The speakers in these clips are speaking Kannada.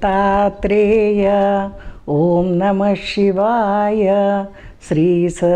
ದತ್ತಾತ್ರೇಯ ಓಂ ನಮಃ ಶಿವಾಯ ಶ್ರೀ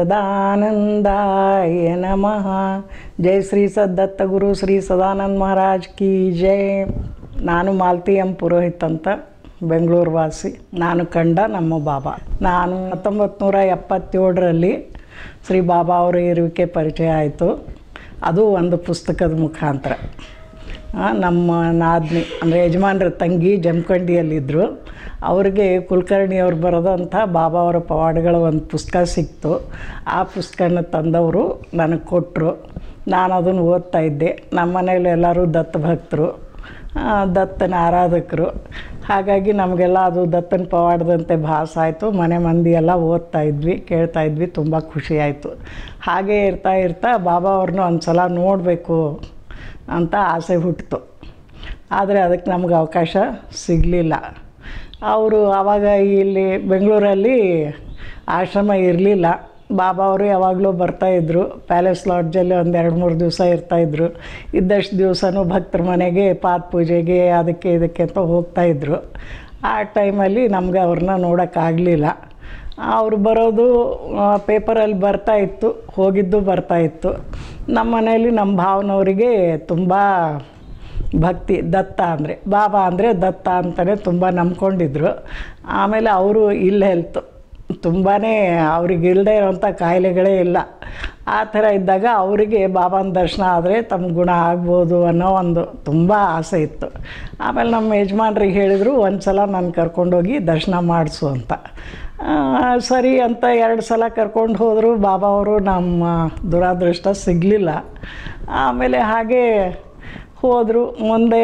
ಸದಾನಂದಾಯ ನಮಃ ಜೈ ಶ್ರೀ ಸದ್ದತ್ತ ಗುರು ಶ್ರೀ ಸದಾನಂದ ಮಹಾರಾಜ್ ಕಿ ಜೈ ನಾನು ಮಾಲತಿ ಎಂ ಪುರೋಹಿತ್ ಅಂತ ಬೆಂಗಳೂರು ವಾಸಿ ನಾನು ಕಂಡ ನಮ್ಮ ಬಾಬಾ ನಾನು ಹತ್ತೊಂಬತ್ತು ನೂರ ಎಪ್ಪತ್ತೇಳರಲ್ಲಿ ಶ್ರೀ ಬಾಬಾ ಅವರ ಇರುವಿಕೆ ಪರಿಚಯ ಆಯಿತು ಅದು ಒಂದು ಪುಸ್ತಕದ ಮುಖಾಂತರ ಆ, ನಮ್ಮ ನಾದ್ನಿ ಅಂದರೆ ಯಜಮಾನ್ರ ತಂಗಿ ಜಮಖಂಡಿಯಲ್ಲಿದ್ದರು ಅವ್ರಿಗೆ ಕುಲಕರ್ಣಿಯವ್ರು ಬರೆದಂಥ ಬಾಬಾ ಅವರ ಪವಾಡಗಳ ಒಂದು ಪುಸ್ತಕ ಸಿಕ್ತು ಆ ಪುಸ್ತಕನ ತಂದವರು ನನಗೆ ಕೊಟ್ಟರು ನಾನು ಅದನ್ನು ಓದ್ತಾ ಇದ್ದೆ ನಮ್ಮ ಮನೇಲಿ ಎಲ್ಲರೂ ದತ್ತ ಭಕ್ತರು ಆ, ದತ್ತನ ಆರಾಧಕರು ಹಾಗಾಗಿ ನಮಗೆಲ್ಲ ಅದು ದತ್ತನ ಪವಾಡದಂತೆ ಭಾಸ ಆಯಿತು ಮನೆ ಮಂದಿ ಎಲ್ಲ ಓದ್ತಾ ಇದ್ವಿ ಕೇಳ್ತಾ ಇದ್ವಿ ತುಂಬ ಖುಷಿ ಆಯಿತು ಹಾಗೆ ಇರ್ತಾ ಇರ್ತಾ ಬಾಬಾ ಅವ್ರನ್ನೂ ಒಂದು ಸಲ ನೋಡಬೇಕು ಅಂತ ಆಸೆ ಹುಟ್ಟಿತು ಆದರೆ ಅದಕ್ಕೆ ನಮ್ಗೆ ಅವಕಾಶ ಸಿಗಲಿಲ್ಲ ಅವರು ಆವಾಗ ಇಲ್ಲಿ ಬೆಂಗಳೂರಲ್ಲಿ ಆಶ್ರಮ ಇರಲಿಲ್ಲ ಬಾಬಾ ಅವರು ಯಾವಾಗಲೂ ಬರ್ತಾಯಿದ್ರು ಪ್ಯಾಲೇಸ್ ಲಾಡ್ಜಲ್ಲಿ ಒಂದು ಎರಡು ಮೂರು ದಿವಸ ಇರ್ತಾಯಿದ್ರು ಇದ್ದಷ್ಟು ದಿವಸನೂ ಭಕ್ತರ ಮನೆಗೆ ಪಾದ ಪೂಜೆಗೆ ಅದಕ್ಕೆ ಇದಕ್ಕೆ ಅಂತ ಹೋಗ್ತಾಯಿದ್ರು ಆ ಟೈಮಲ್ಲಿ ನಮಗೆ ಅವ್ರನ್ನ ನೋಡೋಕ್ಕಾಗಲಿಲ್ಲ ಅವರು ಬರೋದು ಪೇಪರಲ್ಲಿ ಬರ್ತಾ ಇತ್ತು ಹೋಗಿದ್ದು ಬರ್ತಾ ಇತ್ತು ನಮ್ಮ ಮನೆಯಲ್ಲಿ ನಮ್ಮ ಭಾವನವರಿಗೆ ತುಂಬ ಭಕ್ತಿ ದತ್ತ ಅಂದರೆ ಬಾಬಾ ಅಂದರೆ ದತ್ತ ಅಂತಲೇ ತುಂಬ ನಂಬ್ಕೊಂಡಿದ್ರು ಆಮೇಲೆ ಅವರು ಇಲ್ ಹೆಲ್ತು ತುಂಬಾ ಅವ್ರಿಗೆ ಇಲ್ಲದೆ ಇರೋಂಥ ಕಾಯಿಲೆಗಳೇ ಇಲ್ಲ ಆ ಥರ ಇದ್ದಾಗ ಅವರಿಗೆ ಬಾಬಾನ ದರ್ಶನ ಆದರೆ ತಮ್ಮ ಗುಣ ಆಗ್ಬೋದು ಅನ್ನೋ ಒಂದು ತುಂಬ ಆಸೆ ಇತ್ತು ಆಮೇಲೆ ನಮ್ಮ ಯಜಮಾನ್ರಿಗೆ ಹೇಳಿದರು ಒಂದು ಸಲ ನಾನು ಕರ್ಕೊಂಡೋಗಿ ದರ್ಶನ ಮಾಡಿಸು ಅಂತ ಆ, ಸರಿ ಅಂತ ಎರಡು ಸಲ ಕರ್ಕೊಂಡು ಹೋದರು ಬಾಬಾ ಅವರು ನಮ್ಮ ದುರಾದೃಷ್ಟ ಸಿಗಲಿಲ್ಲ ಆಮೇಲೆ ಹಾಗೆ ಹೋದರು ಮುಂದೆ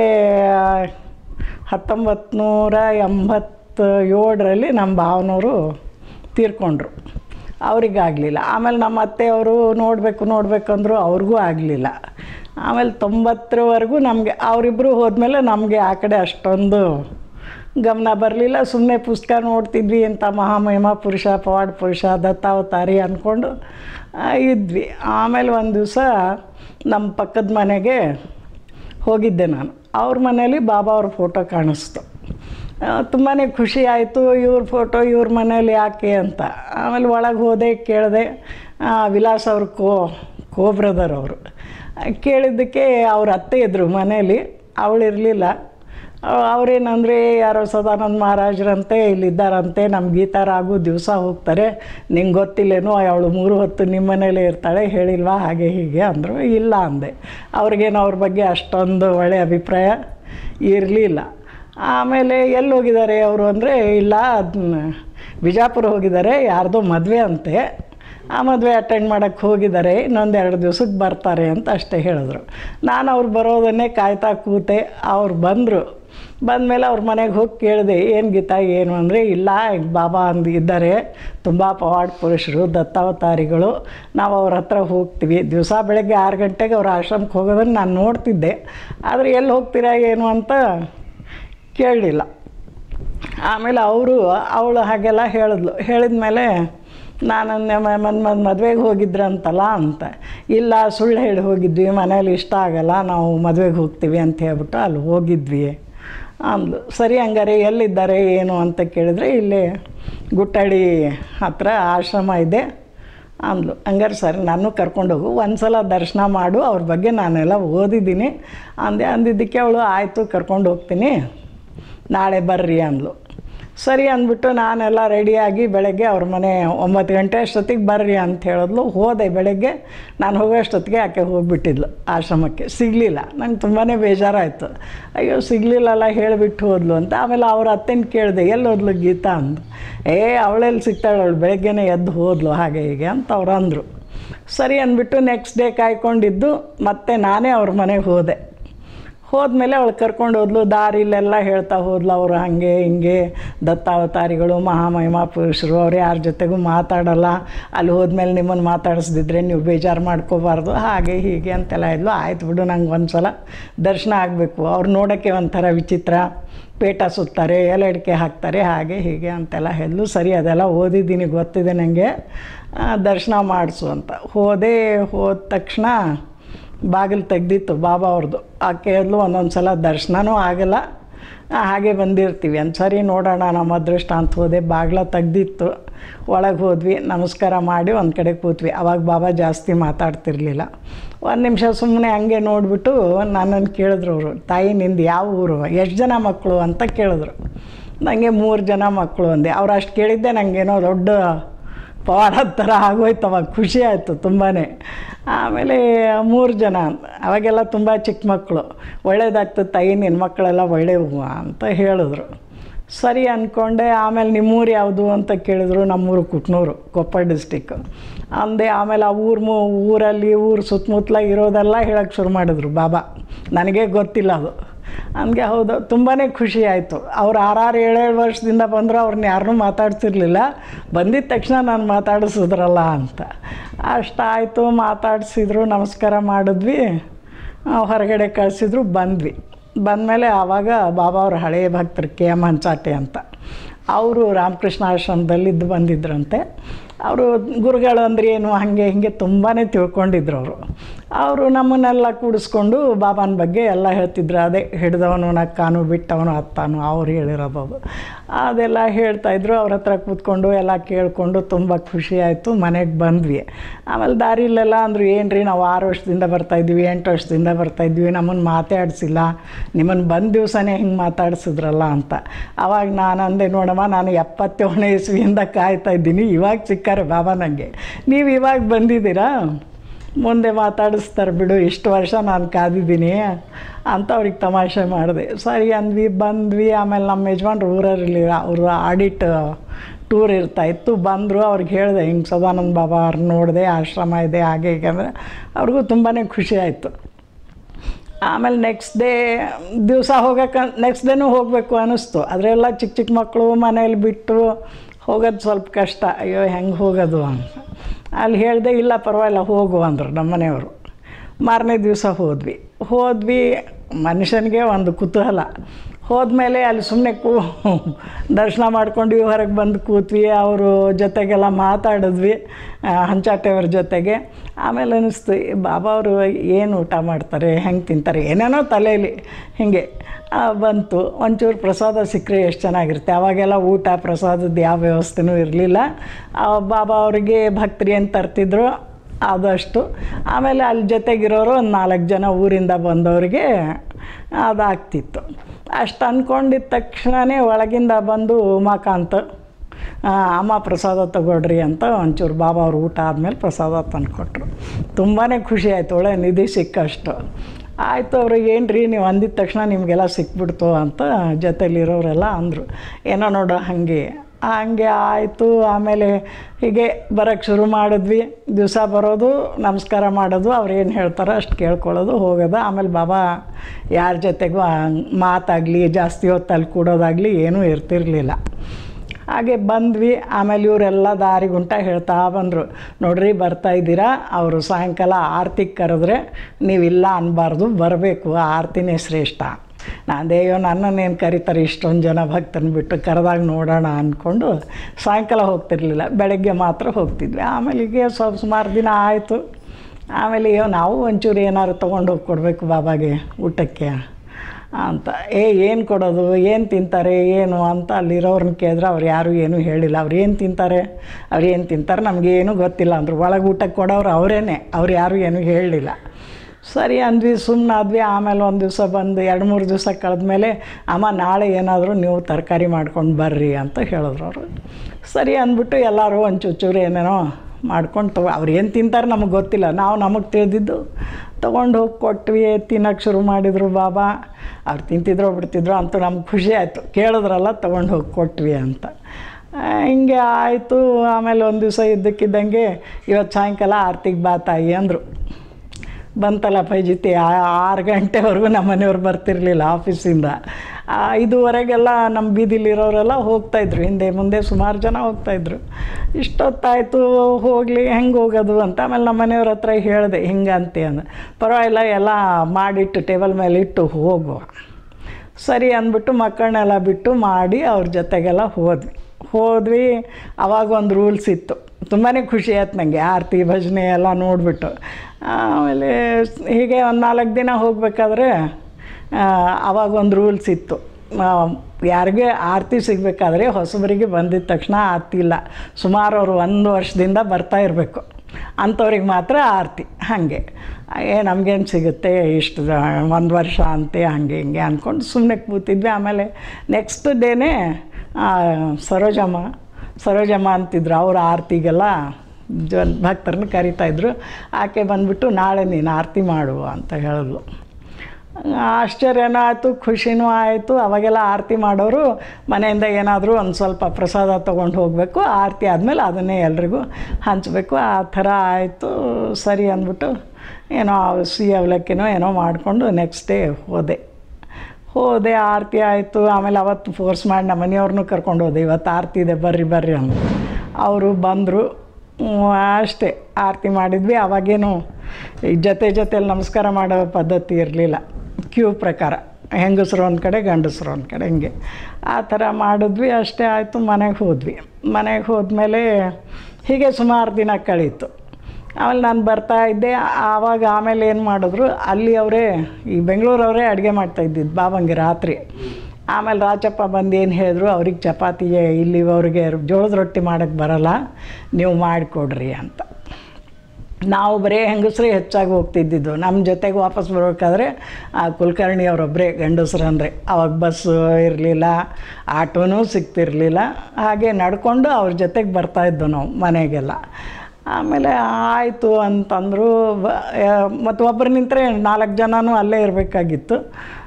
ಹತ್ತೊಂಬತ್ತು ನೂರ ಎಂಬತ್ತ ಏಳರಲ್ಲಿ ನಮ್ಮ ಭಾವನವರು ತೀರ್ಕೊಂಡ್ರು ಅವ್ರಿಗಾಗಲಿಲ್ಲ ಆಮೇಲೆ ನಮ್ಮ ಅತ್ತೆಯವರು ನೋಡಬೇಕು ನೋಡಬೇಕು ಅಂದರು ಅವ್ರಿಗೂ ಆಗಲಿಲ್ಲ ಆಮೇಲೆ ತೊಂಬತ್ತರವರೆಗೂ ನಮಗೆ ಅವರಿಬ್ಬರು ಹೋದ್ಮೇಲೆ ನಮಗೆ ಆ ಕಡೆ ಅಷ್ಟೊಂದು ಗಮನ ಬರಲಿಲ್ಲ ಸುಮ್ಮನೆ ಪುಸ್ತಕ ನೋಡ್ತಿದ್ವಿ ಇಂಥ ಮಹಾಮಹಿಮ ಪುರುಷ ಪವಾಡ ಪುರುಷ ದತ್ತಾವತಾರಿ ಅಂದ್ಕೊಂಡು ಆ, ಇದ್ವಿ ಆಮೇಲೆ ಒಂದು ದಿವಸ ನಮ್ಮ ಪಕ್ಕದ ಮನೆಗೆ ಹೋಗಿದ್ದೆ ನಾನು ಅವ್ರ ಮನೇಲಿ ಬಾಬಾ ಅವ್ರ ಫೋಟೋ ಕಾಣಿಸ್ತು ತುಂಬಾ ಖುಷಿ ಆಯಿತು ಇವ್ರ ಫೋಟೋ ಇವ್ರ ಮನೇಲಿ ಯಾಕೆ ಅಂತ ಆಮೇಲೆ ಒಳಗೆ ಹೋದೆ ಕೇಳಿದೆ ಆ, ವಿಲಾಸ್ ಅವ್ರ ಕೋ ಕೋ ಬ್ರದರ್ ಅವರು ಕೇಳಿದ್ದಕ್ಕೆ ಅವ್ರ ಅತ್ತೆ ಇದ್ದರು ಮನೇಲಿ ಅವಳು ಇರಲಿಲ್ಲ ಅವರೇನಂದರೆ ಯಾರೋ ಸದಾನಂದ ಮಹಾರಾಜರಂತೆ ಇಲ್ಲಿದ್ದಾರಂತೆ ನಮ್ಮ ಗೀತಾರಾಗು ದಿವಸ ಹೋಗ್ತಾರೆ ನಿಂಗೆ ಗೊತ್ತಿಲ್ಲೇನೋ ಅವಳು ಮೂರು ಹೊತ್ತು ನಿಮ್ಮ ಮನೇಲೇ ಇರ್ತಾಳೆ ಹೇಳಿಲ್ವಾ ಹಾಗೆ ಹೀಗೆ ಅಂದರು ಇಲ್ಲ ಅಂದೆ ಅವ್ರಿಗೇನು ಅವ್ರ ಬಗ್ಗೆ ಅಷ್ಟೊಂದು ಒಳ್ಳೆಯ ಅಭಿಪ್ರಾಯ ಇರಲಿಲ್ಲ ಆಮೇಲೆ ಎಲ್ಲಿ ಹೋಗಿದ್ದಾರೆ ಅವರು ಅಂದರೆ ಇಲ್ಲ ಅದ್ನ ಬಿಜಾಪುರ ಹೋಗಿದ್ದಾರೆ ಯಾರ್ದೋ ಮದುವೆ ಅಂತೆ ಆ ಮದುವೆ ಅಟೆಂಡ್ ಮಾಡೋಕ್ಕೆ ಹೋಗಿದ್ದಾರೆ ಇನ್ನೊಂದು ಎರಡು ದಿವ್ಸಕ್ಕೆ ಬರ್ತಾರೆ ಅಂತ ಅಷ್ಟೇ ಹೇಳಿದ್ರು ನಾನು ಅವ್ರು ಬರೋದನ್ನೇ ಕಾಯ್ತಾ ಕೂತೆ ಅವ್ರು ಬಂದರು ಬಂದಮೇಲೆ ಅವ್ರ ಮನೆಗೆ ಹೋಗಿ ಕೇಳಿದೆ ಏನು ಗೀತಾ ಏನು ಅಂದರೆ ಇಲ್ಲ ಈಗ ಬಾಬಾ ಅಂದು ಇದ್ದಾರೆ ತುಂಬ ಪವಾಡ ಪುರುಷರು ದತ್ತಾವತಾರಿಗಳು ನಾವು ಅವ್ರ ಹತ್ರ ಹೋಗ್ತೀವಿ ದಿವಸ ಬೆಳಗ್ಗೆ ಆರು ಗಂಟೆಗೆ ಅವ್ರ ಆಶ್ರಮಕ್ಕೆ ಹೋಗೋದನ್ನು ನಾನು ನೋಡ್ತಿದ್ದೆ ಆದರೆ ಎಲ್ಲಿ ಹೋಗ್ತೀರಾ ಏನು ಅಂತ ಕೇಳಲಿಲ್ಲ ಆಮೇಲೆ ಅವರು ಅವಳು ಹಾಗೆಲ್ಲ ಹೇಳಿದ್ಲು ಹೇಳಿದ ಮೇಲೆ ನಾನು ಮನ್ ಮನ್ ಮದುವೆಗೆ ಹೋಗಿದ್ರಂತಲ್ಲ ಅಂತ ಇಲ್ಲ ಸುಳ್ಳು ಹೇಳಿ ಹೋಗಿದ್ವಿ ಮನೇಲಿ ಇಷ್ಟ ಆಗಲ್ಲ ನಾವು ಮದುವೆಗೆ ಹೋಗ್ತೀವಿ ಅಂತ ಹೇಳ್ಬಿಟ್ಟು ಅಲ್ಲಿ ಹೋಗಿದ್ವಿ ಅಂದ್ಲು ಸರಿ ಹಂಗಾರೆ ಎಲ್ಲಿದ್ದಾರೆ ಏನು ಅಂತ ಕೇಳಿದ್ರೆ ಇಲ್ಲಿ ಗುಟ್ಟಳ್ಳಿ ಹತ್ರ ಆಶ್ರಮ ಇದೆ ಅಂದ್ಲು ಹಂಗಾರೆ ಸರಿ ನಾನು ಕರ್ಕೊಂಡೋಗು ಒಂದು ಸಲ ದರ್ಶನ ಮಾಡು ಅವ್ರ ಬಗ್ಗೆ ನಾನೆಲ್ಲ ಓದಿದ್ದೀನಿ ಅಂದೆ ಅಂದಿದ್ದಕ್ಕೆ ಅವಳು ಆಯಿತು ಕರ್ಕೊಂಡು ಹೋಗ್ತೀನಿ ನಾಳೆ ಬರ್ರಿ ಅಂದ್ಲು ಸರಿ ಅಂದ್ಬಿಟ್ಟು ನಾನೆಲ್ಲ ರೆಡಿಯಾಗಿ ಬೆಳಗ್ಗೆ ಅವ್ರ ಮನೆ ಒಂಬತ್ತು ಗಂಟೆ ಅಷ್ಟೊತ್ತಿಗೆ ಬರ್ರಿ ಅಂತ ಹೇಳಿದ್ಲು ಹೋದೆ ಬೆಳಗ್ಗೆ ನಾನು ಹೋಗೋ ಅಷ್ಟೊತ್ತಿಗೆ ಆಕೆ ಹೋಗಿಬಿಟ್ಟಿದ್ಲು ಆಶ್ರಮಕ್ಕೆ ಸಿಗಲಿಲ್ಲ ನಂಗೆ ತುಂಬಾ ಬೇಜಾರಾಯಿತು ಅಯ್ಯೋ ಸಿಗಲಿಲ್ಲಲ್ಲ ಹೇಳಿಬಿಟ್ಟು ಹೋದ್ಲು ಅಂತ ಆಮೇಲೆ ಅವ್ರ ಅತ್ತೆನ ಕೇಳಿದೆ ಎಲ್ಲಿ ಹೋದ್ಲು ಗೀತಾ ಅಂದು ಏ ಅವಳೆಲ್ಲಿ ಸಿಗ್ತಾಳೆ ಅವಳು ಬೆಳಗ್ಗೆನೇ ಎದ್ದು ಹೋದ್ಲು ಹಾಗೆ ಹೀಗೆ ಅಂತ ಅವ್ರು ಅಂದರು ಸರಿ ಅಂದ್ಬಿಟ್ಟು ನೆಕ್ಸ್ಟ್ ಡೇ ಕಾಯ್ಕೊಂಡಿದ್ದು ಮತ್ತೆ ನಾನೇ ಅವ್ರ ಮನೆಗೆ ಹೋದೆ ಹೋದ್ಮೇಲೆ ಅವಳು ಕರ್ಕೊಂಡು ಹೋದ್ಲು ದಾರಿಲೆಲ್ಲ ಹೇಳ್ತಾ ಹೋದ್ಲು ಅವರು ಹಾಗೆ ಹಿಂಗೆ ದತ್ತಾವತಾರಿಗಳು ಮಹಾಮಹಿಮಾ ಪುರುಷರು ಅವ್ರು ಯಾರ ಜೊತೆಗೂ ಮಾತಾಡಲ್ಲ ಅಲ್ಲಿ ಹೋದ್ಮೇಲೆ ನಿಮ್ಮನ್ನು ಮಾತಾಡಿಸ್ದಿದ್ರೆ ನೀವು ಬೇಜಾರು ಮಾಡ್ಕೋಬಾರ್ದು ಹಾಗೆ ಹೀಗೆ ಅಂತೆಲ್ಲ ಇದ್ಲು ಆಯ್ತು ಬಿಡು ನಂಗೆ ಒಂದು ಸಲ ದರ್ಶನ ಆಗಬೇಕು ಅವ್ರು ನೋಡೋಕ್ಕೆ ಒಂಥರ ವಿಚಿತ್ರ ಪೇಟ ಸುತ್ತಾರೆ ಎಲೆ ಅಡಿಕೆ ಹಾಕ್ತಾರೆ ಹಾಗೆ ಹೀಗೆ ಅಂತೆಲ್ಲ ಹೇಳಿದ್ಲು ಸರಿ ಅದೆಲ್ಲ ಓದಿದ್ದೀನಿ ಗೊತ್ತಿದೆ ನನಗೆ ದರ್ಶನ ಮಾಡಿಸು ಅಂತ ಹೋದೆ ಹೋದ ತಕ್ಷಣ ಬಾಗಿಲು ತೆಗ್ದಿತ್ತು ಬಾಬಾ ಅವ್ರದ್ದು ಆಕೆ ಹೇಳಿದ್ಲು ಒಂದೊಂದು ಸಲ ದರ್ಶನವೂ ಆಗಲ್ಲ ಆ, ಹಾಗೆ ಬಂದಿರ್ತೀವಿ ಒಂದು ಸರಿ ನೋಡೋಣ ನಮ್ಮ ಅದೃಷ್ಟ ಅಂತ ಹೋದೆ ಬಾಗ್ಲ ತೆಗ್ದಿತ್ತು ಒಳಗೆ ಹೋದ್ವಿ ನಮಸ್ಕಾರ ಮಾಡಿ ಒಂದು ಕಡೆ ಕೂತ್ವಿ ಅವಾಗ ಬಾಬಾ ಜಾಸ್ತಿ ಮಾತಾಡ್ತಿರ್ಲಿಲ್ಲ ಒಂದು ನಿಮಿಷ ಸುಮ್ಮನೆ ಹಂಗೆ ನೋಡಿಬಿಟ್ಟು ನನ್ನನ್ನು ಕೇಳಿದ್ರು ಅವರು ತಾಯಿ ನಿಂದು ಯಾವ ಊರು ಎಷ್ಟು ಜನ ಮಕ್ಕಳು ಅಂತ ಕೇಳಿದ್ರು ನನಗೆ ಮೂರು ಜನ ಮಕ್ಕಳು ಅಂದೆ ಅವ್ರು ಅಷ್ಟು ಕೇಳಿದ್ದೆ ನನಗೇನೋ ದೊಡ್ಡ ಪವಾಡ ಥರ ಆಗೋಯ್ತು ಅವಾಗ ಖುಷಿ ಆಯಿತು ತುಂಬಾ ಆಮೇಲೆ ಮೂರು ಜನ ಅವಾಗೆಲ್ಲ ತುಂಬ ಚಿಕ್ಕ ಮಕ್ಕಳು ಒಳ್ಳೇದಾಗ್ತದೆ ತಾಯಿ ನಿನ್ನ ಮಕ್ಕಳೆಲ್ಲ ಒಳ್ಳೆಯವು ಅಂತ ಹೇಳಿದ್ರು ಸರಿ ಅಂದ್ಕೊಂಡೆ ಆಮೇಲೆ ನಿಮ್ಮೂರು ಯಾವುದು ಅಂತ ಕೇಳಿದ್ರು ನಮ್ಮೂರು ಕುಟ್ನೂರು ಕೊಪ್ಪಳ ಡಿಸ್ಟಿಕ್ಕು ಅಂದೆ ಆಮೇಲೆ ಆ ಊರು ಮು ಊರಲ್ಲಿ ಊರು ಸುತ್ತಮುತ್ತಲ ಇರೋದೆಲ್ಲ ಹೇಳೋಕ್ಕೆ ಶುರು ಮಾಡಿದ್ರು ಬಾಬಾ ನನಗೆ ಗೊತ್ತಿಲ್ಲ ಅದು ನನಗೆ ಹೌದು ತುಂಬಾ ಖುಷಿ ಆಯಿತು ಅವ್ರು ಆರಾರು ಏಳೇಳು ವರ್ಷದಿಂದ ಬಂದರು ಅವ್ರನ್ನ ಯಾರನ್ನೂ ಮಾತಾಡ್ತಿರ್ಲಿಲ್ಲ ಬಂದಿದ್ದ ತಕ್ಷಣ ನಾನು ಮಾತಾಡಿಸಿದ್ರಲ್ಲ ಅಂತ ಅಷ್ಟಾಯಿತು ಮಾತಾಡಿಸಿದ್ರು ನಮಸ್ಕಾರ ಮಾಡಿದ್ವಿ ಆ, ಹೊರಗಡೆ ಕಳಿಸಿದ್ರು ಬಂದ್ವಿ ಬಂದಮೇಲೆ ಆವಾಗ ಬಾಬಾ ಅವ್ರ ಹಳೆಯ ಭಕ್ತರು ಕೆ ಎಮ್ ಹಂಚಾಟೆ ಅಂತ ಅವರು ರಾಮಕೃಷ್ಣ ಆಶ್ರಮದಲ್ಲಿದ್ದು ಬಂದಿದ್ರಂತೆ ಅವರು ಗುರುಗಳು ಅಂದ್ರೆ ಏನು ಹಾಗೆ ಹಿಂಗೆ ತುಂಬಾ ತಿಳ್ಕೊಂಡಿದ್ರು ಅವರು ಅವರು ನಮ್ಮನ್ನೆಲ್ಲ ಕೂಡಿಸ್ಕೊಂಡು ಬಾಬಾನ ಬಗ್ಗೆ ಎಲ್ಲ ಹೇಳ್ತಿದ್ರು ಅದೇ ಹಿಡ್ದವನು ನಕ್ಕಾನು ಬಿಟ್ಟವನು ಅತ್ತಾನು ಅವ್ರು ಹೇಳಿರೋದು ಅದು ಅದೆಲ್ಲ ಹೇಳ್ತಾಯಿದ್ರು ಅವ್ರ ಹತ್ರ ಕೂತ್ಕೊಂಡು ಎಲ್ಲ ಕೇಳಿಕೊಂಡು ತುಂಬ ಖುಷಿ ಆಯಿತು ಮನೆಗೆ ಬಂದ್ವಿ ಆಮೇಲೆ ದಾರಿಲೆಲ್ಲ ಅಂದರು ಏನು ರೀ ನಾವು ಆರು ವರ್ಷದಿಂದ ಬರ್ತಾಯಿದ್ವಿ ಎಂಟು ವರ್ಷದಿಂದ ಬರ್ತಾಯಿದ್ವಿ ನಮ್ಮನ್ನು ಮಾತಾಡಿಸಿಲ್ಲ ನಿಮ್ಮನ್ನು ಬಂದ ದಿವಸನೇ ಹಿಂಗೆ ಮಾತಾಡ್ಸಿದ್ರಲ್ಲ ಅಂತ ಅವಾಗ ನಾನು ಅಂದೆ ನೋಡಮ್ಮ ನಾನು ಎಪ್ಪತ್ತೇಳನೇ ಇಸ್ವಿಯಿಂದ ಕಾಯ್ತಾ ಇದ್ದೀನಿ ಇವಾಗ ಸಿಕ್ಕಾರೆ ಬಾಬಾ ನನಗೆ ನೀವು ಇವಾಗ ಬಂದಿದ್ದೀರಾ ಮುಂದೆ ಮಾತಾಡಿಸ್ತಾರೆ ಬಿಡು ಇಷ್ಟು ವರ್ಷ ನಾನು ಕಾದಿದ್ದೀನಿ ಅಂತ ಅವ್ರಿಗೆ ತಮಾಷೆ ಮಾಡಿದೆ ಸರಿ ಅಂದ್ವಿ ಬಂದ್ವಿ ಆಮೇಲೆ ನಮ್ಮ ಯಜಮಾನ್ರು ಊರಲ್ಲಿ ಅವರು ಆಡಿಟ್ ಟೂರ್ ಇರ್ತಾಯಿತ್ತು ಬಂದರು ಅವ್ರಿಗೆ ಹೇಳಿದೆ ಹಿಂಗೆ ಸದಾನಂದ ಬಾಬಾ ಅವ್ರನ್ನ ನೋಡಿದೆ ಆಶ್ರಮ ಇದೆ ಹಾಗೆ ಹೀಗೆ ಅಂದರೆ ಅವ್ರಿಗೂ ತುಂಬಾ ಖುಷಿ ಆಯಿತು ಆಮೇಲೆ ನೆಕ್ಸ್ಟ್ ಡೇ ದಿವಸ ಹೋಗೋಕೆ ನೆಕ್ಸ್ಟ್ ಡೇನೂ ಹೋಗಬೇಕು ಅನ್ನಿಸ್ತು ಅದರೆಲ್ಲ ಚಿಕ್ಕ ಚಿಕ್ಕ ಮಕ್ಕಳು ಮನೇಲಿ ಬಿಟ್ಟು ಹೋಗೋದು ಸ್ವಲ್ಪ ಕಷ್ಟ ಅಯ್ಯೋ ಹೆಂಗೆ ಹೋಗೋದು ಅಂತ ಅಲ್ಲಿ ಹೇಳಿದೆ ಇಲ್ಲ ಪರವಾಗಿಲ್ಲ ಹೋಗು ಅಂದರು ನಮ್ಮ ಮನೆಯವರು ಮಾರನೇ ದಿವಸ ಹೋದ್ವಿ ಹೋದ್ವಿ ಮನುಷ್ಯನಿಗೆ ಒಂದು ಕುತೂಹಲ ಹೋದ್ಮೇಲೆ ಅಲ್ಲಿ ಸುಮ್ಮನೆ ಕೂ ದರ್ಶನ ಮಾಡ್ಕೊಂಡು ಹೊರಗೆ ಬಂದು ಕೂತ್ವಿ ಅವರು ಜೊತೆಗೆಲ್ಲ ಮಾತಾಡಿದ್ವಿ ಆ, ಹಂಚಾಟೆಯವ್ರ ಜೊತೆಗೆ ಆಮೇಲೆ ಅನ್ನಿಸ್ತು ಈ ಬಾಬಾ ಅವರು ಏನು ಊಟ ಮಾಡ್ತಾರೆ ಹೆಂಗೆ ತಿಂತಾರೆ ಏನೇನೋ ತಲೆಯಲ್ಲಿ ಹೀಗೆ ಆ, ಬಂತು ಒಂಚೂರು ಪ್ರಸಾದ ಸಿಕ್ಕರೆ ಎಷ್ಟು ಚೆನ್ನಾಗಿರುತ್ತೆ ಅವಾಗೆಲ್ಲ ಊಟ ಪ್ರಸಾದದ ಯಾವ ವ್ಯವಸ್ಥೆನೂ ಇರಲಿಲ್ಲ ಬಾಬಾ ಅವರಿಗೆ ಭಕ್ತರು ಏನು ತರ್ತಿದ್ರು ಆದಷ್ಟು ಆಮೇಲೆ ಅಲ್ಲಿ ಜೊತೆಗಿರೋರು ಒಂದು ನಾಲ್ಕು ಜನ ಊರಿಂದ ಬಂದವರಿಗೆ ಅದಾಗ್ತಿತ್ತು ಅಷ್ಟು ಅಂದ್ಕೊಂಡಿದ್ದ ತಕ್ಷಣವೇ ಒಳಗಿಂದ ಬಂದು ಉಮಾಕಾಂತ್ ಆ, ಅಮ್ಮ ಪ್ರಸಾದ ತಗೊಳ್ರಿ ಅಂತ ಒಂಚೂರು ಬಾಬಾ ಅವ್ರು ಊಟ ಆದಮೇಲೆ ಪ್ರಸಾದ ತಂದುಕೊಟ್ರು ತುಂಬಾ ಖುಷಿ ಆಯಿತು ಒಳ್ಳೆ ನಿಧಿ ಸಿಕ್ಕಷ್ಟು ಆಯಿತು ಅವ್ರಿಗೆ ಏನು ರೀ ನೀವು ಅಂದಿದ ತಕ್ಷಣ ನಿಮಗೆಲ್ಲ ಸಿಕ್ಬಿಡ್ತು ಅಂತ ಜೊತೆಲಿರೋರೆಲ್ಲ ಅಂದರು ಏನೋ ನೋಡು ಹಾಗೆ ಹಂಗೆ ಆಯಿತು ಆಮೇಲೆ ಹೀಗೆ ಬರೋಕ್ಕೆ ಶುರು ಮಾಡಿದ್ವಿ ದಿವಸ ಬರೋದು ನಮಸ್ಕಾರ ಮಾಡೋದು ಅವ್ರು ಏನು ಹೇಳ್ತಾರೋ ಅಷ್ಟು ಕೇಳ್ಕೊಳ್ಳೋದು ಹೋಗೋದು ಆಮೇಲೆ ಬಾಬಾ ಯಾರ ಜೊತೆಗೂ ಹಂಗ್ ಮಾತಾಗಲಿ ಜಾಸ್ತಿ ಹೊತ್ತು ಅಲ್ಲಿ ಕೂಡೋದಾಗಲಿ ಏನೂ ಇರ್ತಿರಲಿಲ್ಲ ಹಾಗೆ ಬಂದ್ವಿ ಆಮೇಲೆ ಇವರೆಲ್ಲ ದಾರಿ ಗುಂಟ ಹೇಳ್ತಾ ಬಂದರು ನೋಡ್ರಿ ಬರ್ತಾ ಇದ್ದೀರಾ ಅವರು ಸಾಯಂಕಾಲ ಆರತಿಗೆ ಕರೆದ್ರೆ ನೀವಿಲ್ಲ ಅನ್ಬಾರ್ದು ಬರಬೇಕು ಆ ಆರತಿನೇ ಶ್ರೇಷ್ಠ ನಾನೇ ಅಯ್ಯೋ ನನ್ನನ್ನೇನು ಕರೀತಾರೆ ಇಷ್ಟೊಂದು ಜನ ಭಕ್ತನ ಬಿಟ್ಟು ಕರೆದಾಗ ನೋಡೋಣ ಅಂದ್ಕೊಂಡು ಸಾಯಂಕಾಲ ಹೋಗ್ತಿರ್ಲಿಲ್ಲ ಬೆಳಗ್ಗೆ ಮಾತ್ರ ಹೋಗ್ತಿದ್ವಿ ಆಮೇಲೆ ಈಗ ಸ್ವಲ್ಪ ಸುಮಾರು ದಿನ ಆಯಿತು ಆಮೇಲೆ ಅಯ್ಯೋ ನಾವು ಒಂಚೂರು ಏನಾದ್ರು ತೊಗೊಂಡು ಹೋಗಿ ಕೊಡಬೇಕು ಬಾಬಾಗೆ ಊಟಕ್ಕೆ ಅಂತ ಏ ಏನು ಕೊಡೋದು ಏನು ತಿಂತಾರೆ ಏನು ಅಂತ ಅಲ್ಲಿರೋರನ್ನ ಕೇಳಿದ್ರೆ ಅವ್ರು ಯಾರೂ ಏನೂ ಹೇಳಿಲ್ಲ ಅವ್ರು ಏನು ತಿಂತಾರೆ ಅವ್ರು ಏನು ತಿಂತಾರೆ ನಮಗೇನು ಗೊತ್ತಿಲ್ಲ ಅಂದರು ಒಳಗೆ ಊಟಕ್ಕೆ ಕೊಡೋರು ಅವರೇನೆ ಅವ್ರು ಯಾರೂ ಏನೂ ಹೇಳಲಿಲ್ಲ ಸರಿ ಅಂದ್ವಿ ಸುಮ್ಮನಾದ್ವಿ ಆಮೇಲೆ ಒಂದು ದಿವಸ ಬಂದು ಎರಡು ಮೂರು ದಿವಸ ಕಳೆದ್ಮೇಲೆ ಅಮ್ಮ ನಾಳೆ ಏನಾದರೂ ನೀವು ತರಕಾರಿ ಮಾಡ್ಕೊಂಡು ಬರ್ರಿ ಅಂತ ಹೇಳಿದ್ರು ಅವರು ಸರಿ ಅಂದ್ಬಿಟ್ಟು ಎಲ್ಲರೂ ಒಂದು ಚೂಚೂರು ಏನೇನೋ ಮಾಡ್ಕೊಂಡು ತಗೋ ಅವ್ರು ಏನು ತಿಂತಾರೆ ನಮಗೆ ಗೊತ್ತಿಲ್ಲ ನಾವು ನಮಗೆ ತಿಳಿದಿದ್ದು ತೊಗೊಂಡು ಹೋಗಿ ಕೊಟ್ವಿ ತಿನ್ನೋಕ್ಕೆ ಶುರು ಮಾಡಿದರು ಬಾಬಾ ಅವ್ರು ತಿಂತಿದ್ರು ಬಿಡ್ತಿದ್ರು ಅಂತೂ ನಮ್ಗೆ ಖುಷಿ ಆಯಿತು ಕೇಳಿದ್ರಲ್ಲ ತೊಗೊಂಡು ಹೋಗಿ ಕೊಟ್ವಿ ಅಂತ ಆ, ಹಿಂಗೆ ಆಯಿತು ಆಮೇಲೆ ಒಂದು ದಿವಸ ಇದ್ದಕ್ಕಿದ್ದಂಗೆ ಇವತ್ತು ಸಾಯಂಕಾಲ ಆರ್ತಿಗೆ ಬಾ ತಾಯಿ ಅಂದರು ಬಂತಲ್ಲ ಫೈಜಿತಿ ಆರು ಗಂಟೆವರೆಗೂ ನಮ್ಮ ಮನೆಯವ್ರು ಬರ್ತಿರ್ಲಿಲ್ಲ ಆಫೀಸಿಂದ ಆ, ಐದುವರೆಗೆಲ್ಲ ನಮ್ಮ ಬೀದಿಲಿರೋರೆಲ್ಲ ಹೋಗ್ತಾಯಿದ್ರು ಹಿಂದೆ ಮುಂದೆ ಸುಮಾರು ಜನ ಹೋಗ್ತಾಯಿದ್ರು ಇಷ್ಟೊತ್ತಾಯಿತು ಹೋಗಲಿ ಹೆಂಗೆ ಹೋಗೋದು ಅಂತ ಆಮೇಲೆ ನಮ್ಮ ಮನೆಯವ್ರ ಹತ್ರ ಹೇಳಿದೆ ಹಿಂಗಂತೆ ಅಂದ ಪರವಾಗಿಲ್ಲ ಎಲ್ಲ ಮಾಡಿಟ್ಟು ಟೇಬಲ್ ಮೇಲೆ ಇಟ್ಟು ಹೋಗುವ ಸರಿ ಅಂದ್ಬಿಟ್ಟು ಮಕ್ಕಳನ್ನೆಲ್ಲ ಬಿಟ್ಟು ಮಾಡಿ ಅವ್ರ ಜೊತೆಗೆಲ್ಲ ಹೋದ್ವಿ ಹೋದ್ವಿ ಅವಾಗ ಒಂದು ರೂಲ್ಸ್ ಇತ್ತು ತುಂಬಾ ಖುಷಿ ಆಯ್ತು ನನಗೆ ಆರತಿ ಭಜನೆ ಎಲ್ಲ ನೋಡಿಬಿಟ್ಟು ಆಮೇಲೆ ಹೀಗೆ ಒಂದು ನಾಲ್ಕು ದಿನ ಹೋಗಬೇಕಾದ್ರೆ ಅವಾಗ ಒಂದು ರೂಲ್ಸ್ ಇತ್ತು ಯಾರಿಗೆ ಆರತಿ ಸಿಗಬೇಕಾದ್ರೆ ಹೊಸಬರಿಗೆ ಬಂದಿದ್ದ ತಕ್ಷಣ ಆರತಿ ಇಲ್ಲ ಸುಮಾರು ಅವರು ಒಂದು ವರ್ಷದಿಂದ ಬರ್ತಾ ಇರಬೇಕು ಅಂಥವ್ರಿಗೆ ಮಾತ್ರ ಆರತಿ ಹಾಗೆ ಏ ನಮಗೇನು ಸಿಗುತ್ತೆ ಇಷ್ಟು ಒಂದು ವರ್ಷ ಅಂತೆ ಹಾಗೆ ಹಿಂಗೆ ಅಂದ್ಕೊಂಡು ಸುಮ್ಮನೆ ಕೂತಿದ್ವಿ ಆಮೇಲೆ ನೆಕ್ಸ್ಟ್ ಡೇನೇ ಸರೋಜಮ್ಮ ಸರೋಜಮ್ಮ ಅಂತಿದ್ರು ಅವ್ರ ಆರತಿಗೆಲ್ಲ ಜ ಭಕ್ತರನ್ನ ಕರಿತಾಯಿದ್ರು ಆಕೆ ಬಂದುಬಿಟ್ಟು ನಾಳೆ ನೀನು ಆರತಿ ಮಾಡು ಅಂತ ಹೇಳಿದ್ಲು ಆಶ್ಚರ್ಯನೂ ಆಯಿತು ಖುಷಿನೂ ಆಯಿತು ಅವಾಗೆಲ್ಲ ಆರತಿ ಮಾಡೋರು ಮನೆಯಿಂದ ಏನಾದರೂ ಒಂದು ಸ್ವಲ್ಪ ಪ್ರಸಾದ ತೊಗೊಂಡು ಹೋಗಬೇಕು ಆರತಿ ಆದಮೇಲೆ ಅದನ್ನೇ ಎಲ್ರಿಗೂ ಹಂಚಬೇಕು ಆ ಥರ ಆಯಿತು ಸರಿ ಅಂದ್ಬಿಟ್ಟು ಏನೋ ಸಿಹಿ ಅವಲಕ್ಕಿನೋ ಏನೋ ಮಾಡಿಕೊಂಡು ನೆಕ್ಸ್ಟ್ ಡೇ ಹೋದೆ ಹೋದೆ ಆರತಿ ಆಯಿತು ಆಮೇಲೆ ಅವತ್ತು ಫೋರ್ಸ್ ಮಾಡಿ ನಮ್ಮ ಮನೆಯವ್ರನ್ನೂ ಕರ್ಕೊಂಡು ಹೋದೆ ಇವತ್ತು ಆರತಿ ಇದೆ ಬರ್ರಿ ಬರ್ರಿ ಅಂದರು ಅವರು ಬಂದರು ಅಷ್ಟೇ ಆರತಿ ಮಾಡಿದ್ವಿ ಅವಾಗೇನು ಈ ಜೊತೆ ಜೊತೆಲಿ ನಮಸ್ಕಾರ ಮಾಡೋ ಪದ್ಧತಿ ಇರಲಿಲ್ಲ ಕ್ಯೂ ಪ್ರಕಾರ ಹೆಂಗಸರು ಒಂದು ಕಡೆ ಗಂಡಸರು ಒಂದು ಕಡೆ ಹಿಂಗೆ ಆ ಥರ ಮಾಡಿದ್ವಿ ಅಷ್ಟೇ ಆಯಿತು ಮನೆಗೆ ಹೋದ್ವಿ ಮನೆಗೆ ಹೋದ್ಮೇಲೆ ಹೀಗೆ ಸುಮಾರು ದಿನ ಕಳೀತು ಆಮೇಲೆ ನಾನು ಬರ್ತಾ ಇದ್ದೆ ಆವಾಗ ಆಮೇಲೆ ಏನು ಮಾಡಿದ್ರು ಅಲ್ಲಿ ಅವರೇ ಈ ಬೆಂಗಳೂರವರೇ ಅಡುಗೆ ಮಾಡ್ತಾಯಿದ್ದಿದ್ದು ಬಾಬಂಗೆ ರಾತ್ರಿ ಆಮೇಲೆ ರಾಜಪ್ಪ ಬಂದು ಏನು ಹೇಳಿದ್ರು ಅವ್ರಿಗೆ ಚಪಾತಿಗೆ ಇಲ್ಲಿ ಅವ್ರಿಗೆ ಜೋಳದ ರೊಟ್ಟಿ ಮಾಡೋಕ್ಕೆ ಬರಲ್ಲ ನೀವು ಮಾಡಿಕೊಡ್ರಿ ಅಂತ ನಾವು ಬರೀ ಹೆಂಗಸ್ರೇ ಹೆಚ್ಚಾಗಿ ಹೋಗ್ತಿದ್ದಿದ್ದು ನಮ್ಮ ಜೊತೆಗೆ ವಾಪಸ್ ಬರಬೇಕಾದ್ರೆ ಆ ಕುಲಕರ್ಣಿ ಅವರೊಬ್ಬರೇ ಗಂಡಸ್ರು ಅಂದರೆ ಅವಾಗ ಬಸ್ಸು ಇರಲಿಲ್ಲ ಆಟೋನೂ ಸಿಗ್ತಿರಲಿಲ್ಲ ಹಾಗೆ ನಡ್ಕೊಂಡು ಅವ್ರ ಜೊತೆಗೆ ಬರ್ತಾಯಿದ್ದು ನಾವು ಮನೆಗೆಲ್ಲ ಆಮೇಲೆ ಆಯಿತು ಅಂತಂದರು ಮತ್ತು ಒಬ್ಬರು ನಿಂತರೆ ನಾಲ್ಕು ಜನನೂ ಅಲ್ಲೇ ಇರಬೇಕಾಗಿತ್ತು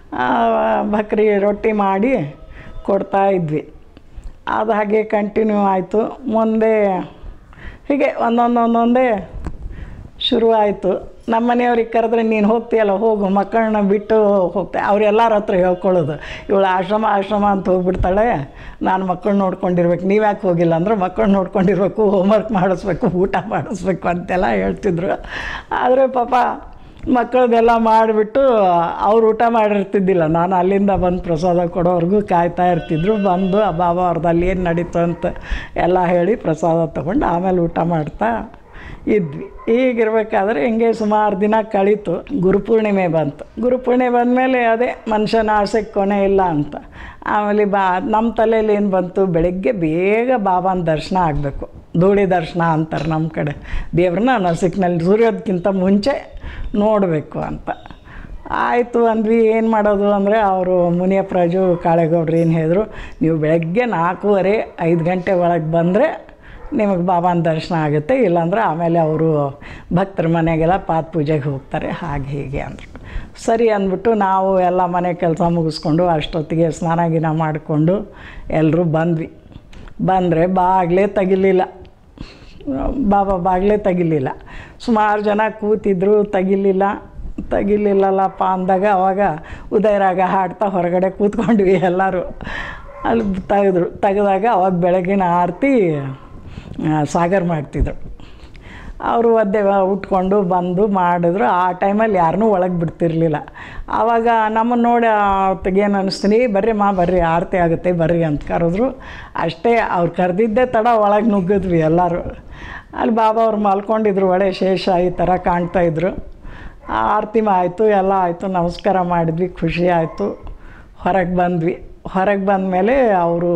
ಭಕ್ರಿ ರೊಟ್ಟಿ ಮಾಡಿ ಕೊಡ್ತಾ ಇದ್ವಿ ಅದು ಹಾಗೆ ಕಂಟಿನ್ಯೂ ಆಯಿತು ಮುಂದೆ ಹೀಗೆ ಒಂದೊಂದು ಒಂದೊಂದೇ ಶುರು ಆಯಿತು ನಮ್ಮ ಮನೆಯವ್ರಿಗೆ ಕರೆದ್ರೆ ನೀನು ಹೋಗ್ತೀಯಲ್ಲ ಹೋಗು ಮಕ್ಕಳನ್ನ ಬಿಟ್ಟು ಹೋಗ್ತೆ ಅವ್ರೆಲ್ಲರ ಹತ್ರ ಹೇಳ್ಕೊಳ್ಳೋದು ಇವಳು ಆಶ್ರಮ ಆಶ್ರಮ ಅಂತ ಹೋಗ್ಬಿಡ್ತಾಳೆ ನಾನು ಮಕ್ಕಳು ನೋಡ್ಕೊಂಡಿರ್ಬೇಕು ನೀವು ಯಾಕೆ ಹೋಗಿಲ್ಲ ಅಂದ್ರೆ ಮಕ್ಕಳು ನೋಡ್ಕೊಂಡಿರ್ಬೇಕು ಹೋಮ್ವರ್ಕ್ ಮಾಡಿಸ್ಬೇಕು ಊಟ ಮಾಡಿಸ್ಬೇಕು ಅಂತೆಲ್ಲ ಹೇಳ್ತಿದ್ರು ಆದರೆ ಪಾಪ ಮಕ್ಕಳದೆಲ್ಲ ಮಾಡಿಬಿಟ್ಟು ಅವ್ರು ಊಟ ಮಾಡಿರ್ತಿದ್ದಿಲ್ಲ ನಾನು ಅಲ್ಲಿಂದ ಬಂದು ಪ್ರಸಾದ ಕೊಡೋವ್ರಿಗೂ ಕಾಯ್ತಾ ಇರ್ತಿದ್ರು ಬಂದು ಆ ಬಾಬಾ ಅವ್ರದ್ದು ಅಲ್ಲಿ ಏನು ನಡೀತು ಅಂತ ಎಲ್ಲ ಹೇಳಿ ಪ್ರಸಾದ ತೊಗೊಂಡು ಆಮೇಲೆ ಊಟ ಮಾಡ್ತಾ ಇದ್ವಿ ಈಗಿರ್ಬೇಕಾದ್ರೆ ಹಿಂಗೆ ಸುಮಾರು ದಿನ ಕಳೀತು ಗುರುಪೂರ್ಣಿಮೆ ಬಂತು ಗುರುಪೂರ್ಣಿಮೆ ಬಂದಮೇಲೆ ಅದೇ ಮನುಷ್ಯನ ಆಸೆಗೆ ಕೊನೆ ಇಲ್ಲ ಅಂತ ಆಮೇಲೆ ಬಾ ನಮ್ಮ ತಲೆಯಲ್ಲಿ ಏನು ಬಂತು ಬೆಳಗ್ಗೆ ಬೇಗ ಬಾಬಾನ ದರ್ಶನ ಆಗಬೇಕು ಧೂಳಿ ದರ್ಶನ ಅಂತಾರೆ ನಮ್ಮ ಕಡೆ ದೇವ್ರನ್ನ ನಸಿಕ್ನಲ್ಲಿ ಸೂರ್ಯೋದಕ್ಕಿಂತ ಮುಂಚೆ ನೋಡಬೇಕು ಅಂತ ಆಯಿತು ಅಂದ್ವಿ ಏನು ಮಾಡೋದು ಅಂದರೆ ಅವರು ಮುನಿಯಪ್ರಾಜು ಕಾಳೇಗೌಡ್ರು ಏನು ಹೇಳಿದ್ರು ನೀವು ಬೆಳಗ್ಗೆ ನಾಲ್ಕೂವರೆ ಐದು ಗಂಟೆ ಒಳಗೆ ಬಂದರೆ ನಿಮಗೆ ಬಾಬಾನ ದರ್ಶನ ಆಗುತ್ತೆ ಇಲ್ಲಾಂದ್ರೆ ಆಮೇಲೆ ಅವರು ಭಕ್ತರ ಮನೆಗೆಲ್ಲ ಪಾದ ಪೂಜೆಗೆ ಹೋಗ್ತಾರೆ ಹಾಗೆ ಹೀಗೆ ಅಂದರು ಸರಿ ಅಂದ್ಬಿಟ್ಟು ನಾವು ಎಲ್ಲ ಮನೆ ಕೆಲಸ ಮುಗಿಸ್ಕೊಂಡು ಅಷ್ಟೊತ್ತಿಗೆ ಸ್ನಾನ ಗಿನ ಮಾಡಿಕೊಂಡು ಎಲ್ಲರೂ ಬಂದ್ವಿ ಬಂದರೆ ಬಾಗಿಲೇ ತೆಗಿಲಿಲ್ಲ ಬಾಬಾ ಬಾಗಿಲೇ ತೆಗಿಲಿಲ್ಲ ಸುಮಾರು ಜನ ಕೂತಿದ್ರು ತೆಗಿಲಿಲ್ಲ ತೆಗಿಲಿಲ್ಲಲ್ಲಪ್ಪ ಅಂದಾಗ ಅವಾಗ ಉದಯರಾಗ ಹಾಡ್ತಾ ಹೊರಗಡೆ ಕೂತ್ಕೊಂಡ್ವಿ ಎಲ್ಲರೂ ಅಲ್ಲಿ ತೆಗೆದ್ರು ತೆಗೆದಾಗ ಅವಾಗ ಬೆಳಗಿನ ಆರತಿ ಸಾಗರ್ ಮಾಡ್ತಿದ್ರು ಅವರು ಒದ್ದೆ ಉಟ್ಕೊಂಡು ಬಂದು ಮಾಡಿದ್ರು ಆ ಟೈಮಲ್ಲಿ ಯಾರನ್ನೂ ಒಳಗೆ ಬಿಡ್ತಿರ್ಲಿಲ್ಲ ಆವಾಗ ನಮ್ಮನ್ನು ನೋಡಿ ಏನು ಅನ್ನಿಸ್ತೀನಿ ಬರ್ರಿ ಮಾ ಬರ್ರಿ ಆರತಿ ಆಗುತ್ತೆ ಬರ್ರಿ ಅಂತ ಕರೆದ್ರು ಅಷ್ಟೇ ಅವ್ರು ಕರೆದಿದ್ದೇ ತಡ ಒಳಗೆ ನುಗ್ಗಿದ್ವಿ ಎಲ್ಲರೂ ಅಲ್ಲಿ ಬಾಬಾ ಅವ್ರು ಮಲ್ಕೊಂಡಿದ್ರು ಒಳ್ಳೆ ಶೇಷ ಈ ಥರ ಕಾಣ್ತಾಯಿದ್ರು ಆರತಿ ಆಯಿತು ಎಲ್ಲ ಆಯಿತು ನಮಸ್ಕಾರ ಮಾಡಿದ್ವಿ ಖುಷಿ ಆಯಿತು ಹೊರಗೆ ಬಂದ್ವಿ ಹೊರಗೆ ಬಂದಮೇಲೆ ಅವರು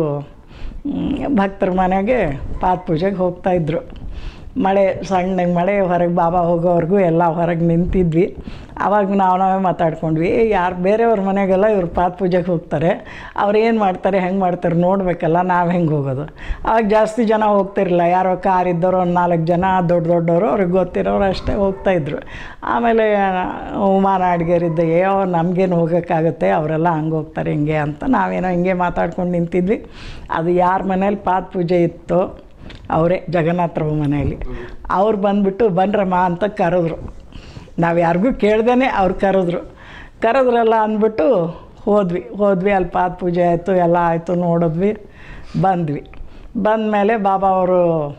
ಭಕ್ತರ ಮನೆಗೆ ಪಾದ ಪೂಜೆಗೆ ಹೋಗ್ತಾಯಿದ್ರು ಮಳೆ ಸಣ್ಣಗೆ ಮಳೆ ಹೊರಗೆ ಬಾಬಾ ಹೋಗೋವರೆಗೂ ಎಲ್ಲ ಹೊರಗೆ ನಿಂತಿದ್ವಿ ಆವಾಗ ನಾವು ನಾವೇ ಮಾತಾಡ್ಕೊಂಡ್ವಿ ಯಾರು ಬೇರೆಯವ್ರ ಮನೆಗೆಲ್ಲ ಇವ್ರು ಪಾದ ಪೂಜೆಗೆ ಹೋಗ್ತಾರೆ ಅವ್ರು ಏನು ಮಾಡ್ತಾರೆ ಹೆಂಗೆ ಮಾಡ್ತಾರೆ ನೋಡಬೇಕಲ್ಲ ನಾವು ಹೆಂಗೆ ಹೋಗೋದು ಆವಾಗ ಜಾಸ್ತಿ ಜನ ಹೋಗ್ತಿರಲಿಲ್ಲ ಯಾರೋ ಕಾರ್ ಇದ್ದವರು ಒಂದು ನಾಲ್ಕು ಜನ ದೊಡ್ಡ ದೊಡ್ಡವರು ಅವ್ರಿಗೆ ಗೊತ್ತಿರೋರು ಅಷ್ಟೇ ಹೋಗ್ತಾಯಿದ್ರು ಆಮೇಲೆ ಉಮಾನ ಅಡ್ಗೆರಿದ್ದ ಏಯೋ ನಮಗೇನು ಹೋಗೋಕ್ಕಾಗುತ್ತೆ ಅವರೆಲ್ಲ ಹಂಗೆ ಹೋಗ್ತಾರೆ ಹಿಂಗೆ ಅಂತ ನಾವೇನೋ ಹಿಂಗೆ ಮಾತಾಡ್ಕೊಂಡು ನಿಂತಿದ್ವಿ ಅದು ಯಾರ ಮನೇಲಿ ಪಾದ ಪೂಜೆ ಇತ್ತು ಅವರೇ ಜಗನ್ನಾಥರವ್ರ ಮನೆಯಲ್ಲಿ ಅವ್ರು ಬಂದುಬಿಟ್ಟು ಬನ್ರಮ್ಮ ಅಂತ ಕರೆದ್ರು ನಾವು ಯಾರಿಗೂ ಕೇಳ್ದೇ ಅವ್ರು ಕರೆದ್ರು ಕರೆದ್ರಲ್ಲ ಅಂದ್ಬಿಟ್ಟು ಹೋದ್ವಿ ಹೋದ್ವಿ ಅಲ್ಲಿ ಪಾದ ಪೂಜೆ ಆಯಿತು ಎಲ್ಲ ಆಯಿತು ನೋಡಿದ್ವಿ ಬಂದ್ವಿ ಬಂದಮೇಲೆ ಬಾಬಾ ಅವರು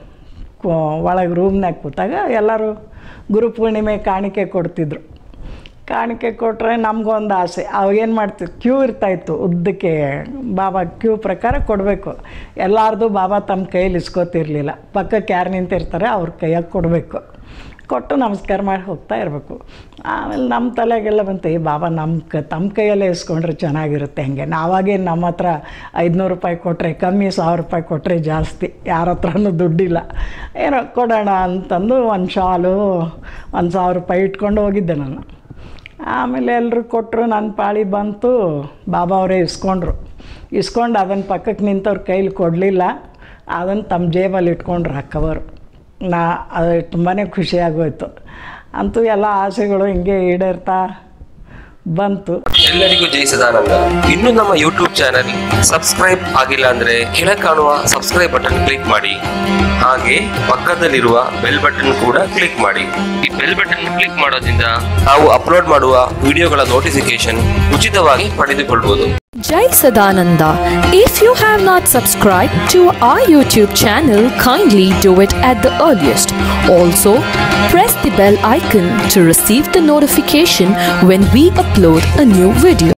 ಒಳಗೆ ರೂಮ್ನಾಗ ಕೂತಾಗ ಎಲ್ಲರೂ ಗುರುಪೂರ್ಣಿಮೆ ಕಾಣಿಕೆ ಕೊಡ್ತಿದ್ರು ಕಾಣಿಕೆ ಕೊಟ್ಟರೆ ನಮಗೊಂದು ಆಸೆ ಅವಾಗ ಏನು ಮಾಡ್ತೀವಿ ಕ್ಯೂ ಇರ್ತಾಯಿತ್ತು ಉದ್ದಕ್ಕೆ ಬಾಬಾ ಕ್ಯೂ ಪ್ರಕಾರ ಕೊಡಬೇಕು ಎಲ್ಲಾರ್ದು ಬಾಬಾ ತಮ್ಮ ಕೈಯಲ್ಲಿ ಇಸ್ಕೊತಿರ್ಲಿಲ್ಲ ಪಕ್ಕಕ್ಕೆ ಯಾರು ನಿಂತಿರ್ತಾರೆ ಅವ್ರ ಕೈಯಾಗ ಕೊಡಬೇಕು ಕೊಟ್ಟು ನಮಸ್ಕಾರ ಮಾಡಿ ಹೋಗ್ತಾ ಇರಬೇಕು ಆಮೇಲೆ ನಮ್ಮ ತಲೆಗೆಲ್ಲ ಬಂತು ಈ ಬಾಬಾ ನಮ್ಮ ಕ ತಮ್ಮ ಕೈಯಲ್ಲೇ ಇಸ್ಕೊಂಡ್ರೆ ಚೆನ್ನಾಗಿರುತ್ತೆ ಹಂಗೆ ನಾವಾಗೇನು ನಮ್ಮ ಹತ್ರ ಐದುನೂರು ರೂಪಾಯಿ ಕೊಟ್ಟರೆ ಕಮ್ಮಿ ಸಾವಿರ ರೂಪಾಯಿ ಕೊಟ್ಟರೆ ಜಾಸ್ತಿ ಯಾರ ಹತ್ರನೂ ದುಡ್ಡಿಲ್ಲ ಏನೋ ಕೊಡೋಣ ಅಂತಂದು ಒಂದು ಶಾಲು ಒಂದು ಸಾವಿರ ರೂಪಾಯಿ ಇಟ್ಕೊಂಡು ಹೋಗಿದ್ದೆ ನಾನು ಆಮೇಲೆ ಎಲ್ಲರೂ ಕೊಟ್ಟರು ನನ್ನ ಪಾಳಿ ಬಂತು ಬಾಬಾ ಅವರೇ ಇಸ್ಕೊಂಡ್ರು ಇಸ್ಕೊಂಡು ಅದನ್ನು ಪಕ್ಕಕ್ಕೆ ನಿಂತವ್ರ ಕೈಲಿ ಕೊಡಲಿಲ್ಲ ಅದನ್ನು ತಮ್ಮ ಜೇಬಲ್ಲಿ ಇಟ್ಕೊಂಡ್ರು ಅಕ್ಕವರು ನಾ ಅದು ತುಂಬಾ ಖುಷಿಯಾಗೋಯ್ತು ಅಂತೂ ಎಲ್ಲ ಆಸೆಗಳು ಹಿಂಗೆ ಈಡೇರ್ತಾ ಬಂತು ಎಲ್ಲರಿಗೂ ಜೈ ಸದಾನಂದ ಇನ್ನು ನಮ್ಮ ಯೂಟ್ಯೂಬ್ ಚಾನೆಲ್ ಸಬ್ಸ್ಕ್ರೈಬ್ ಆಗಿಲ್ಲ ಅಂದ್ರೆ ಕೆಳ ಕಾಣುವ ಸಬ್ಸ್ಕ್ರೈಬ್ ಬಟನ್ ಕ್ಲಿಕ್ ಮಾಡಿ ಹಾಗೆ ಪಕ್ಕದಲ್ಲಿರುವ ಬೆಲ್ ಬಟನ್ ಕೂಡ ಕ್ಲಿಕ್ ಮಾಡಿ ಈ ಬೆಲ್ ಬಟನ್ ಕ್ಲಿಕ್ ಮಾಡೋದ್ರಿಂದ ನಾವು ಅಪ್ಲೋಡ್ ಮಾಡುವ ವಿಡಿಯೋಗಳ ನೋಟಿಫಿಕೇಶನ್ ಉಚಿತವಾಗಿ ಪಡೆದುಕೊಳ್ಳಬಹುದು Jai Sadananda. If you have not subscribed to our YouTube channel, kindly do it at the earliest. Also, press the bell icon to receive the notification when we upload a new video.